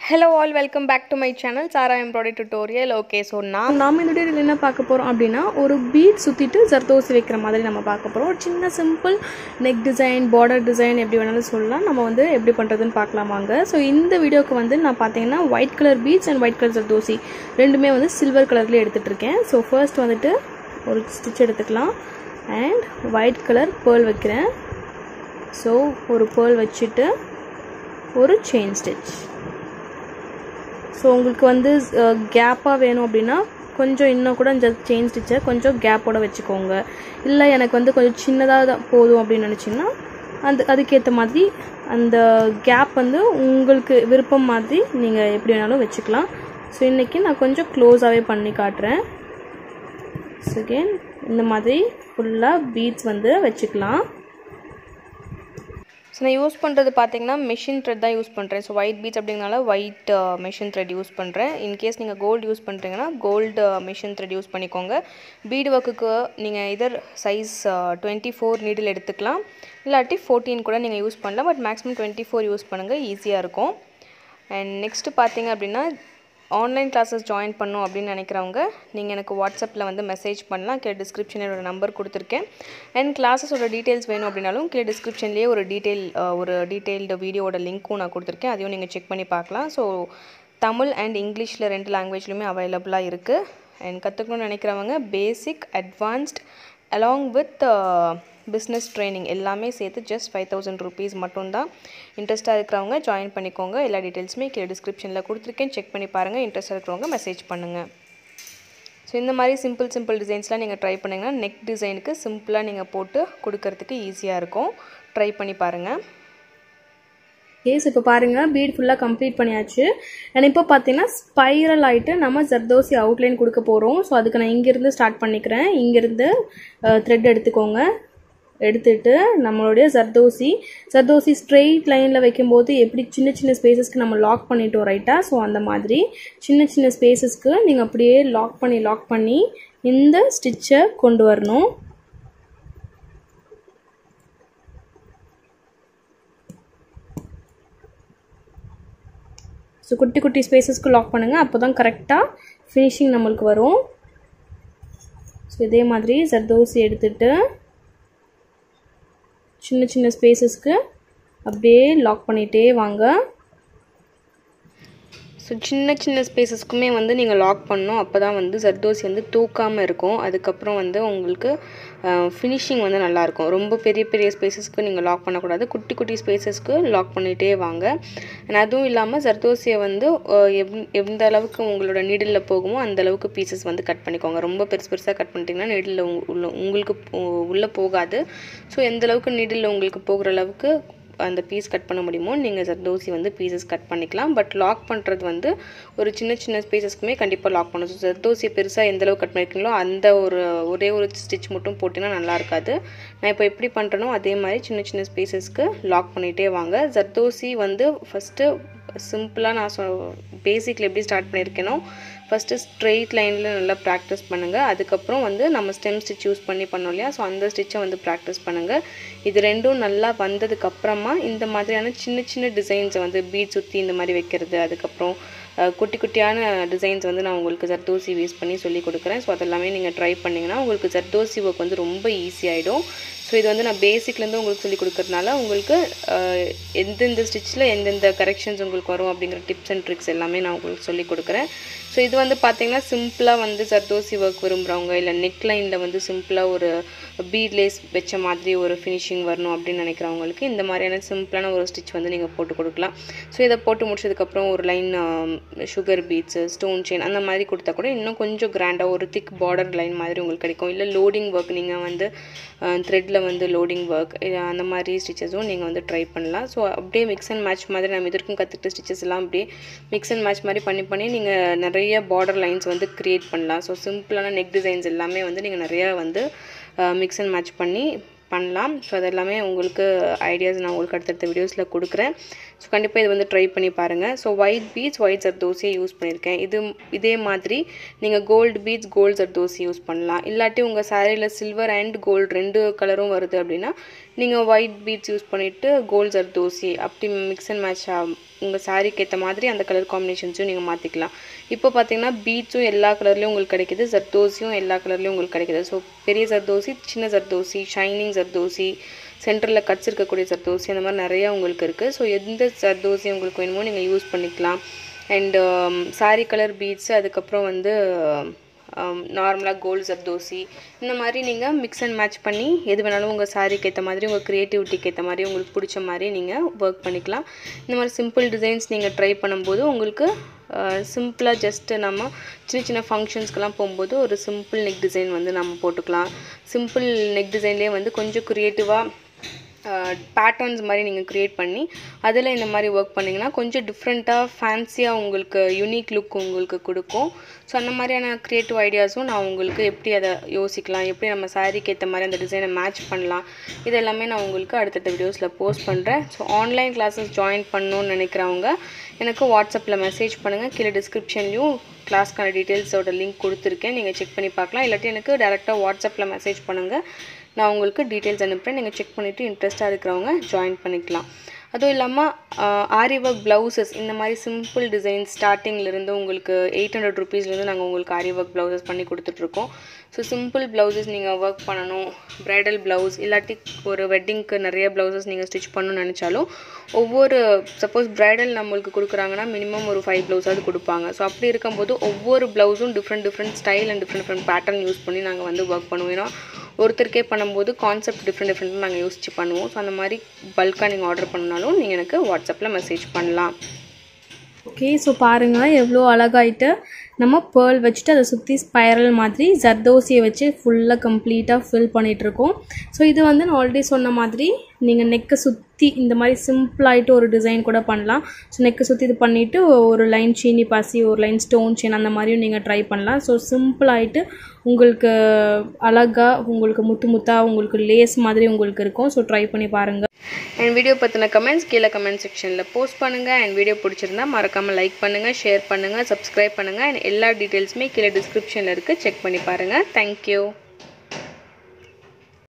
hello all welcome back to my channel Sara embroidery tutorial okay so நான் நாம் இந்த வீடியோவில் என்ன பார்க்க போகிறோம் அப்படின்னா ஒரு பீட் சுற்றிட்டு ஜர்தோசி வைக்கிற மாதிரி நம்ம பார்க்க போகிறோம் ஒரு சின்ன simple neck design border design எப்படி வேணாலும் சொல்லலாம் நம்ம வந்து எப்படி பண்ணுறதுன்னு பார்க்கலாம் வாங்க ஸோ இந்த வீடியோக்கு வந்து நான் பார்த்தீங்கன்னா white colour beads and white colour zardosi ரெண்டுமே வந்து சில்வர் கலர்லேயே எடுத்துகிட்டு இருக்கேன் ஸோ ஃபர்ஸ்ட் வந்துட்டு ஒரு ஸ்டிச் எடுத்துக்கலாம் அண்ட் ஒயிட் கலர் பேர்ல் வைக்கிறேன் ஸோ ஒரு பேர்ல் வச்சுட்டு ஒரு செயின் ஸ்டிச் ஸோ உங்களுக்கு வந்து கேப்பாக வேணும் அப்படின்னா கொஞ்சம் இன்னும் கூட இந்த செயின் ஸ்டிச்சை கொஞ்சம் கேப்போட வச்சுக்கோங்க இல்லை எனக்கு வந்து கொஞ்சம் சின்னதாக தான் போதும் அப்படின்னு நினச்சிங்கன்னா அந்த அதுக்கேற்ற மாதிரி அந்த கேப் வந்து உங்களுக்கு விருப்பம் மாதிரி நீங்கள் எப்படி வேணாலும் வச்சுக்கலாம் ஸோ இன்றைக்கி நான் கொஞ்சம் க்ளோஸாகவே பண்ணி காட்டுறேன் செகண்ட் இந்த மாதிரி ஃபுல்லாக பீட்ஸ் வந்து வச்சுக்கலாம் ஸோ நான் யூஸ் பண்ணுறது பார்த்தீங்கன்னா மெஷின் த்ரெட் தான் யூஸ் பண்ணுறேன் ஸோ ஒயிட் பீட்ஸ் அப்படிங்கனால ஒயிட் மெஷின் த்ரெட் யூஸ் பண்ணுறேன் இன்கேஸ் நீங்கள் கோல்டு யூஸ் பண்ணுறீங்கன்னா கோல்டு மெஷின் த்ரெட் யூஸ் பண்ணிக்கோங்க பீடு ஒர்க்குக்கு நீங்கள் இதர் சைஸ் டுவெண்ட்டி ஃபோர் நீடில் எடுத்துக்கலாம் இல்லாட்டி ஃபோர்டீன் கூட நீங்கள் யூஸ் பண்ணலாம் but maximum twenty four use பண்ணுங்கள் ஈஸியாக இருக்கும் அண்ட் நெக்ஸ்ட்டு பார்த்தீங்க அப்படின்னா ஆன்லைன் கிளாஸஸ் ஜாயின் பண்ணும் அப்படின்னு நினைக்கிறவங்க நீங்கள் எனக்கு வாட்ஸ்அப்பில் வந்து மெசேஜ் பண்ணலாம் கீழே டிஸ்கிரிப்ஷனில் என்னோட நம்பர் கொடுத்துருக்கேன் அண்ட் கிளாஸஸோட டீட்டெயில்ஸ் வேணும் அப்படின்னாலும் கீழே டிஸ்கிரிப்ஷன்லேயே ஒரு டீட்டெயில் ஒரு டீட்டெயில்டு வீடியோட லிங்க்கும் நான் கொடுத்துருக்கேன் அதையும் நீங்கள் செக் பண்ணி பார்க்கலாம் ஸோ தமிழ் அண்ட் இங்கிலீஷில் ரெண்டு லாங்குவேஜ்லையுமே அவைலபிளாக இருக்குது அண்ட் கற்றுக்கணும்னு நினைக்கிறவங்க basic advanced along with business training எல்லாமே சேர்த்து ஜஸ்ட் ஃபைவ் தௌசண்ட் ருபீஸ் மட்டும்தான் இன்ட்ரெஸ்ட்டாக இருக்கிறவங்க ஜாயின் பண்ணிக்கோங்க எல்லா டீட்டெயில்ஸுமே கீழே டிஸ்கிரிப்ஷனில் கொடுத்துருக்கேன் செக் பண்ணி பாருங்கள் இன்ட்ரெஸ்ட்டாக இருக்கிறவங்க மெசேஜ் பண்ணுங்கள் ஸோ இந்த மாதிரி சிம்பிள் சிம்பிள் டிசைன்ஸ்லாம் நீங்கள் ட்ரை பண்ணிங்கன்னா நெக் டிசைனுக்கு சிம்பிளாக நீங்கள் போட்டு கொடுக்கறதுக்கு ஈஸியாக இருக்கும் ட்ரை பண்ணி பாருங்கள் கேஸ் இப்போ பாருங்கள் பீட் ஃபுல்லாக கம்ப்ளீட் பண்ணியாச்சு அண்ட் இப்போ பார்த்தீங்கன்னா ஸ்பைரல் ஆகிட்டு நம்ம ஜர்தோசி அவுட்லைன் கொடுக்க போகிறோம் ஸோ அதுக்கு நான் இங்கேருந்து ஸ்டார்ட் பண்ணிக்கிறேன் இங்கேருந்து த்ரெட் எடுத்துக்கோங்க எடுத்துட்டு நம்மளுடைய ஜர்தோசி ஜர்தோசி ஸ்ட்ரெயிட் லைனில் வைக்கும்போது எப்படி சின்ன சின்ன ஸ்பேசஸ்க்கு நம்ம லாக் பண்ணிட்டோம் ரைட்டாக ஸோ அந்த மாதிரி சின்ன சின்ன ஸ்பேசஸ்க்கு நீங்கள் அப்படியே லாக் பண்ணி லாக் பண்ணி இந்த ஸ்டிச்சை கொண்டு வரணும் ஸோ குட்டி குட்டி ஸ்பேசஸ்க்கு லாக் பண்ணுங்கள் அப்போ தான் கரெக்டாக ஃபினிஷிங் நம்மளுக்கு வரும் ஸோ இதே மாதிரி ஜர்தோசி எடுத்துட்டு சின்ன சின்ன ஸ்பேசஸ்க்கு அப்படியே லாக் பண்ணிகிட்டே வாங்க ஸோ சின்ன சின்ன ஸ்பேசஸ்க்குமே வந்து நீங்கள் லாக் பண்ணணும் அப்போ தான் வந்து ஜர்தோசி வந்து தூக்காமல் இருக்கும் அதுக்கப்புறம் வந்து உங்களுக்கு ஃபினிஷிங் வந்து நல்லாயிருக்கும் ரொம்ப பெரிய பெரிய ஸ்பேசஸ்க்கு நீங்கள் லாக் பண்ணக்கூடாது குட்டி குட்டி ஸ்பேசஸ்க்கு லாக் பண்ணிகிட்டே வாங்க அண்ட் அதுவும் இல்லாமல் ஜர்தோசியை வந்து எவ் எந்த அளவுக்கு உங்களோட நீடிலில் போகுமோ அந்த அளவுக்கு பீசஸ் வந்து கட் பண்ணிக்கோங்க ரொம்ப பெருசு பெருசாக கட் பண்ணிட்டீங்கன்னா நீடில் உள்ள உங்களுக்கு உள்ளே போகாது ஸோ எந்த அளவுக்கு நீடில் உங்களுக்கு போகிற அளவுக்கு அந்த பீஸ் கட் பண்ண முடியுமோ நீங்கள் ஜர்தோசி வந்து பீசஸ் கட் பண்ணிக்கலாம் பட் லாக் பண்ணுறது வந்து ஒரு சின்ன சின்ன ஸ்பேசஸ்க்குமே கண்டிப்பாக லாக் பண்ணணும் ஸோ ஜர்தோசி பெருசாக எந்த அளவுக்கு கட் பண்ணிருக்கீங்களோ அந்த ஒரு ஒரே ஒரு ஸ்டிச் மட்டும் போட்டிங்கன்னா நல்லா இருக்காது நான் இப்போ எப்படி பண்ணுறனோ அதே மாதிரி சின்ன சின்ன ஸ்பேசஸ்க்கு லாக் பண்ணிகிட்டே வாங்க ஜர்தோசி வந்து ஃபஸ்ட்டு சிம்பிளாக நான் சொ பேசிக்கில் எப்படி ஸ்டார்ட் பண்ணியிருக்கேனோ ஃபஸ்ட்டு ஸ்ட்ரெயிட் லைனில் நல்லா ப்ராக்டிஸ் பண்ணுங்கள் அதுக்கப்புறம் வந்து நம்ம ஸ்டெம் ஸ்டிச் யூஸ் பண்ணி பண்ணோம் இல்லையா ஸோ அந்த ஸ்டிச்சை வந்து ப்ராக்டிஸ் பண்ணுங்கள் இது ரெண்டும் நல்லா வந்ததுக்கப்புறமா இந்த மாதிரியான சின்ன சின்ன டிசைன்ஸை வந்து பீட் சுற்றி இந்த மாதிரி வைக்கிறது அதுக்கப்புறம் குட்டி குட்டியான டிசைன்ஸ் வந்து நான் உங்களுக்கு ஜர்தோசி யூஸ் பண்ணி சொல்லி கொடுக்குறேன் ஸோ அதெல்லாமே நீங்கள் ட்ரை பண்ணிங்கன்னா உங்களுக்கு ஜர்தோசி ஒர்க் வந்து ரொம்ப ஈஸியாகிடும் ஸோ இது வந்து நான் பேசிக்லேருந்து உங்களுக்கு சொல்லி கொடுக்கறதுனால உங்களுக்கு எந்தெந்த ஸ்டிச்சில் எந்தெந்த கரெக்ஷன்ஸ் உங்களுக்கு வரும் அப்படிங்கிற டிப்ஸ் அண்ட் ட்ரிக்ஸ் எல்லாமே நான் உங்களுக்கு சொல்லி கொடுக்குறேன் ஸோ இது வந்து பார்த்திங்கன்னா சிம்பிளாக வந்து ஜர்தோசி ஒர்க் விரும்புகிறவங்க இல்லை நெக் லைனில் வந்து சிம்பிளாக ஒரு பீட் லேஸ் வச்ச மாதிரி ஒரு ஃபினிஷிங் வரணும் அப்படின்னு நினைக்கிறவங்களுக்கு இந்த மாதிரியான சிம்பிளான ஒரு ஸ்டிச் வந்து நீங்கள் போட்டு கொடுக்கலாம் ஸோ இதை போட்டு முடிச்சதுக்கப்புறம் ஒரு line sugar beads stone chain அந்த மாதிரி கொடுத்தா கூட இன்னும் கொஞ்சம் கிராண்டாக ஒரு திக் பார்டர் லைன் மாதிரி உங்களுக்கு கிடைக்கும் இல்லை லோடிங் ஒர்க் நீங்கள் வந்து த்ரெட்டில் வந்து லோடிங் ஒர்க் அந்த மாதிரி ஸ்டிச்சஸும் நீங்கள் வந்து ட்ரை பண்ணலாம் ஸோ அப்படியே மிக்ஸ் அண்ட் மேட்ச் மாதிரி நம்ம இதற்கும் கற்றுக்கிட்ட ஸ்டிச்சஸ் எல்லாம் அப்படியே மிக்ஸ் அண்ட் மேட்ச் மாதிரி பண்ணி பண்ணி நீங்கள் நிறைய பார்டர் லைன்ஸ் வந்து க்ரியேட் பண்ணலாம் ஸோ சிம்பிளான நெக் டிசைன்ஸ் எல்லாமே வந்து நீங்கள் நிறையா வந்து மிக்ஸ் அண்ட் மேட்ச் பண்ணி பண்ணலாம் ஸோ அதெல்லாமே உங்களுக்கு ஐடியாஸ் நான் உங்களுக்கு அடுத்தடுத்த வீடியோஸில் கொடுக்குறேன் ஸோ கண்டிப்பாக இது வந்து ட்ரை பண்ணி பாருங்கள் ஸோ ஒயிட் பீட்ஸ் ஒயிட் ஜர்தோசியை யூஸ் பண்ணியிருக்கேன் இது இதே மாதிரி நீங்கள் gold beads gold zardosi use பண்ணலாம் இல்லாட்டி உங்கள் சாரியில் சில்வர் அண்ட் கோல்டு ரெண்டு கலரும் வருது அப்படின்னா நீங்கள் ஒயிட் பீட்ஸ் யூஸ் பண்ணிவிட்டு கோல்ட் ஜர்தோசி அப்படி மிக்ஸ் அண்ட் மேட்ச் உங்கள் சாரீக்கு ஏற்ற மாதிரி அந்த கலர் காம்பினேஷன்ஸையும் நீங்கள் மாற்றிக்கலாம் இப்போ பார்த்தீங்கன்னா பீட்ஸும் எல்லா கலர்லேயும் உங்களுக்கு கிடைக்குது ஜர்தோசியும் எல்லா கலர்லேயும் உங்களுக்கு கிடைக்குது ஸோ பெரிய ஜர்தோசி சின்ன ஜர்தோசி ஷைனிங் ஜர்தோசி சென்டரில் கட்ஸ் இருக்கக்கூடிய ஜர்தோசி அந்த மாதிரி நிறையா உங்களுக்கு இருக்குது ஸோ எந்த ஜர்தோசி உங்களுக்கு வேணுமோ நீங்கள் யூஸ் பண்ணிக்கலாம் அண்டு சாரீ கலர் பீட்ஸு அதுக்கப்புறம் வந்து நார்மலாக கோல்ட் ஜர்தோசி இந்த மாதிரி நீங்கள் மிக்ஸ் அண்ட் மேட்ச் பண்ணி எது வேணாலும் உங்கள் சாரீக்கு ஏற்ற மாதிரி உங்கள் க்ரியேட்டிவிட்டிக்கு ஏற்ற மாதிரி உங்களுக்கு பிடிச்ச மாதிரி நீங்கள் ஒர்க் பண்ணிக்கலாம் இந்த மாதிரி சிம்பிள் டிசைன்ஸ் நீங்கள் ட்ரை பண்ணும்போது உங்களுக்கு சிம்பிளாக ஜஸ்ட்டு நம்ம சின்ன சின்ன ஃபங்க்ஷன்ஸ்க்கெலாம் போகும்போது ஒரு சிம்பிள் நெக் டிசைன் வந்து நம்ம போட்டுக்கலாம் சிம்பிள் நெக் டிசைன்லேயே வந்து கொஞ்சம் க்ரியேட்டிவாக பேட்டர்ன்ஸ் மாதிரி நீங்கள் க்ரியேட் பண்ணி அதில் இந்த மாதிரி ஒர்க் பண்ணிங்கன்னா கொஞ்சம் டிஃப்ரெண்ட்டாக ஃபேன்சியாக உங்களுக்கு யூனிக் லுக் உங்களுக்கு கொடுக்கும் ஸோ அந்த மாதிரியான க்ரியேட்டிவ் ஐடியாஸும் நான் உங்களுக்கு எப்படி அதை யோசிக்கலாம் எப்படி நம்ம சாரீக்கு ஏற்ற மாதிரி அந்த டிசைனை மேட்ச் பண்ணலாம் இது எல்லாமே நான் உங்களுக்கு அடுத்தடுத்த வீடியோஸில் போஸ்ட் பண்ணுறேன் ஸோ ஆன்லைன் கிளாஸஸ் ஜாயின் பண்ணணும்னு நினைக்கிறவங்க எனக்கு வாட்ஸ்அப்பில் மெசேஜ் பண்ணுங்கள் கீழே டிஸ்கிரிப்ஷன்லையும் கிளாஸ்க்கான டீட்டெயில்ஸோட லிங்க் கொடுத்துருக்கேன் நீங்கள் செக் பண்ணி பார்க்கலாம் இல்லாட்டி எனக்கு டேரெக்டாக வாட்ஸ்அப்பில் மெசேஜ் பண்ணுங்கள் நான் உங்களுக்கு டீட்டெயில்ஸ் அனுப்புகிறேன் நீங்கள் செக் பண்ணிவிட்டு இன்ட்ரெஸ்ட்டாக இருக்கிறவங்க ஜாயின் பண்ணிக்கலாம் அதுவும் இல்லாமல் ஆரி ஒர்க் ப்ளவுசஸ் இந்த மாதிரி சிம்பிள் டிசைன் ஸ்டார்டிங்லேருந்து உங்களுக்கு எயிட் ஹண்ட்ரட் ருபீஸ்லேருந்து நாங்கள் உங்களுக்கு ஆரி ஒர்க் ப்ளவுசஸ் பண்ணி கொடுத்துட்ருக்கோம் ஸோ சிம்பிள் ப்ளவுசஸ் நீங்கள் ஒர்க் பண்ணணும் ப்ரைடல் ப்ளவுஸ் இல்லாட்டி ஒரு வெட்டிங்க்கு நிறைய ப்ளவுசஸ் நீங்கள் ஸ்டிச் பண்ணணும்னு நினச்சாலும் ஒவ்வொரு சப்போஸ் ப்ரைடல் நம்மளுக்கு கொடுக்குறாங்கன்னா மினிமம் ஒரு ஃபைவ் ப்ளவுஸாவது கொடுப்பாங்க ஸோ அப்படி இருக்கும்போது ஒவ்வொரு ப்ளவுஸும் different different style and different different pattern use பண்ணி நாங்கள் வந்து ஒர்க் பண்ணுவோம் ஏன்னா ஒருத்தருக்கே பண்ணும்போது கான்செப்ட் டிஃப்ரெண்ட் டிஃப்ரெண்ட் நாங்கள் யோசிச்சு பண்ணுவோம் ஸோ அந்த மாதிரி பல்காக நீங்கள் ஆர்டர் பண்ணாலும் நீங்கள் எனக்கு வாட்ஸ்அப்பில் மெசேஜ் பண்ணலாம் ஓகே ஸோ பாருங்கள் எவ்வளோ அழகாயிட்டு நம்ம பேர்ல் வச்சுட்டு அதை சுற்றி ஸ்பைரல் மாதிரி ஜர்தோசியை வச்சு ஃபுல்லாக கம்ப்ளீட்டாக ஃபில் பண்ணிகிட்ருக்கோம் ஸோ இது வந்து நான் ஆல்ரெடி சொன்ன மாதிரி நீங்கள் நெக்கை சுற்றி இந்த மாதிரி சிம்பிளாகிட்டு ஒரு டிசைன் கூட பண்ணலாம் ஸோ நெக்கை சுற்றி இது பண்ணிவிட்டு ஒரு லைன் சீனி பாசி ஒரு லைன் ஸ்டோன் செயின் அந்த மாதிரியும் நீங்கள் ட்ரை பண்ணலாம் ஸோ சிம்பிளாகிட்டு உங்களுக்கு அழகாக உங்களுக்கு முத்து முத்தாக உங்களுக்கு லேஸ் மாதிரி உங்களுக்கு இருக்கும் ஸோ ட்ரை பண்ணி பாருங்கள் அண்ட் வீடியோ பற்றின கமெண்ட்ஸ் கீழே கமெண்ட் செக்ஷனில் போஸ்ட் பண்ணுங்கள் அண்ட் வீடியோ பிடிச்சிருந்தா மறக்காமல் லைக் பண்ணுங்கள் ஷேர் பண்ணுங்கள் சப்ஸ்கிரைப் பண்ணுங்கள் அண்ட் எல்லா டீட்டெயில்ஸுமே கீழே டிஸ்கிரிப்ஷனில் இருக்குது செக் பண்ணி பாருங்கள் தேங்க்யூ